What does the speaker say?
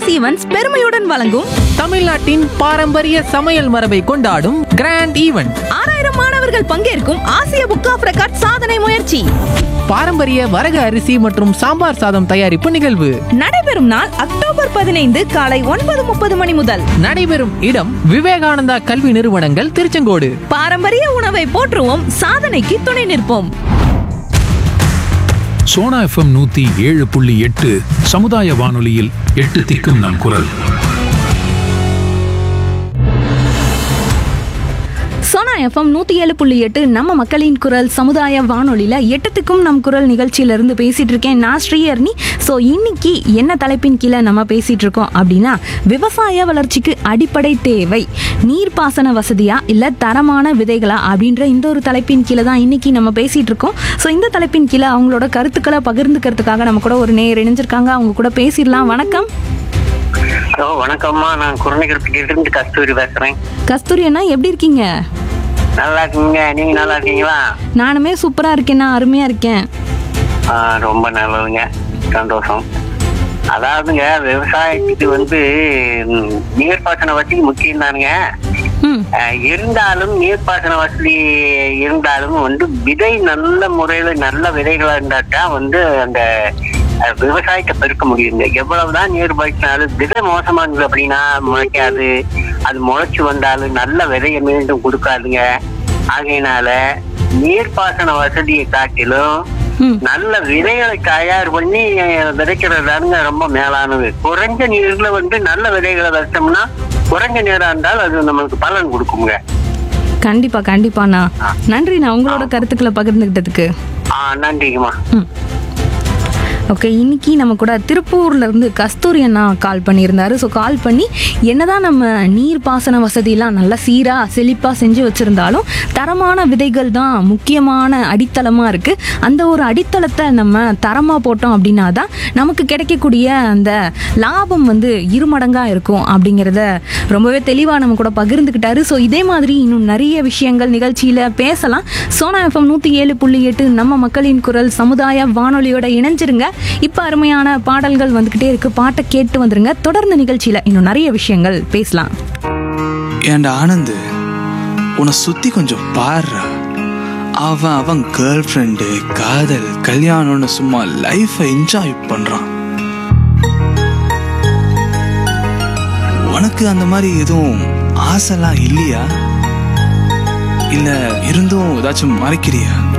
events பெருமையுடன் வழங்கும் தமிழ்நாட்டின் பாரம்பரிய சமையல் மரபை கொண்டாடும் கிராண்ட் ஈவெண்ட் ஆறாயிரம் மாணவர்கள் பங்கேற்கும் ஆசிய புக் ஆஃப் ரெக்கார்ட் சாதனை முயற்சி பாரம்பரிய வரகு அரிசி மற்றும் சாம்பார் சாதம் தயாரிப்பு நிகழ்வு நடைபெறும் நாள் அக்டோபர் பதினைந்து காலை ஒன்பது முப்பது மணி முதல் நடைபெறும் இடம் விவேகானந்தா கல்வி நிறுவனங்கள் திருச்செங்கோடு பாரம்பரிய உணவை போற்றுவோம் சாதனைக்கு துணை நிற்போம் சோனா எஃப்எம் நூத்தி ஏழு புள்ளி எட்டு சமுதாய வானொலியில் எட்டு திக்கும் நம் குரல் சோனா எஃப்எம் நூத்தி ஏழு புள்ளி எட்டு நம்ம மக்களின் குரல் சமுதாய வானொலியில எட்டத்துக்கும் நம் குரல் நிகழ்ச்சியில இருந்து பேசிட்டு இருக்கேன் நான் ஸ்ரீஹர்னி ஸோ இன்னைக்கு என்ன தலைப்பின் கீழே நம்ம பேசிட்டு இருக்கோம் அப்படின்னா விவசாய வளர்ச்சிக்கு அடிப்படை தேவை நீர்ப்பாசன வசதியா இல்ல தரமான விதைகளா அப்படின்ற இந்த ஒரு தலைப்பின் கீழே தான் இன்னைக்கு நம்ம பேசிட்டு இருக்கோம் ஸோ இந்த தலைப்பின் கீழே அவங்களோட கருத்துக்களை பகிர்ந்துக்கிறதுக்காக நம்ம கூட ஒரு நேர் இணைஞ்சிருக்காங்க அவங்க கூட பேசிடலாம் வணக்கம் ஹலோ வணக்கம்மா நான் குருநகரத்துக்கு இருந்து கஸ்தூரி பேசுறேன் கஸ்தூரி அண்ணா எப்படி இருக்கீங்க நல்லா இருக்கீங்க நீங்க நல்லா இருக்கீங்களா நானுமே சூப்பரா இருக்கேன்னா அருமையா இருக்கேன் ஆ, ரொம்ப நல்லதுங்க சந்தோஷம் அதாவதுங்க விவசாயத்துக்கு வந்து ம், நீர்ப்பாசன வசதி முக்கியம் தானுங்க ம் இருந்தாலும் நீர்ப்பாசன வசதி இருந்தாலும் வந்து விதை நல்ல முறையில நல்ல விதைகளா இருந்தா தான் வந்து அந்த அஹ், விவசாயத்தை பெருக்க முடியுங்க எவ்வளவுதான் நீர் பாய்ச்சினாலும் விதை மோசமா இருந்தது அப்படின்னா முளைக்காது அது முளைச்சு வந்தாலும் நல்ல விதையை மீண்டும் கொடுக்காதுங்க ஆகையினால நீர்ப்பாசன வசதியை காட்டிலும் ம் நல்ல விதைகளை தயார் பண்ணி விதைக்கிறதானுங்க ரொம்ப மேலானது குறைஞ்ச நீர்ல வந்து நல்ல விதைகளை வச்சோம்னா குறைஞ்ச நீரா இருந்தால் அது நம்மளுக்கு பலன் கொடுக்குங்க கண்டிப்பா கண்டிப்பாண்ணா நன்றி நான் உங்களோட கருத்துக்களை பகிர்ந்துக்கிட்டதுக்கு ஆ நன்றிங்கம்மா ம் ஓகே இன்னைக்கு நம்ம கூட திருப்பூர்ல இருந்து கஸ்தூரி அண்ணா கால் பண்ணியிருந்தாரு ஸோ கால் பண்ணி என்னதான் நம்ம நீர் பாசன வசதியெல்லாம் நல்லா சீரா செழிப்பா செஞ்சு வச்சிருந்தாலும் தரமான விதைகள் தான் முக்கியமான அடித்தளமா இருக்கு அந்த ஒரு அடித்தளத்தை நம்ம தரமா போட்டோம் அப்படின்னா தான் நமக்கு கிடைக்கக்கூடிய அந்த லாபம் வந்து இருமடங்கா இருக்கும் அப்படிங்கிறத ரொம்பவே தெளிவா நம்ம கூட பகிர்ந்துக்கிட்டாரு ஸோ இதே மாதிரி இன்னும் நிறைய விஷயங்கள் நிகழ்ச்சியில பேசலாம் சோனா எஃப்எம் நூத்தி ஏழு புள்ளி எட்டு நம்ம மக்களின் குரல் சமுதாய வானொலியோட இணைஞ்சிருங்க இப்ப அருமையான பாடல்கள் வந்துகிட்டே இருக்கு பாட்டை கேட்டு வந்துருங்க தொடர்ந்து நிகழ்ச்சியில இன்னும் நிறைய விஷயங்கள் பேசலாம் ஏன்டா ஆனந்து உன்னை சுத்தி கொஞ்சம் பாருடா அவன் அவன் கேர்ள் ஃப்ரெண்டு காதல் கல்யாணம்னு சும்மா லைஃபை என்ஜாய் பண்றான் உனக்கு அந்த மாதிரி எதுவும் ஆசைலாம் இல்லையா இல்ல இருந்தும் ஏதாச்சும் மறைக்கிறியா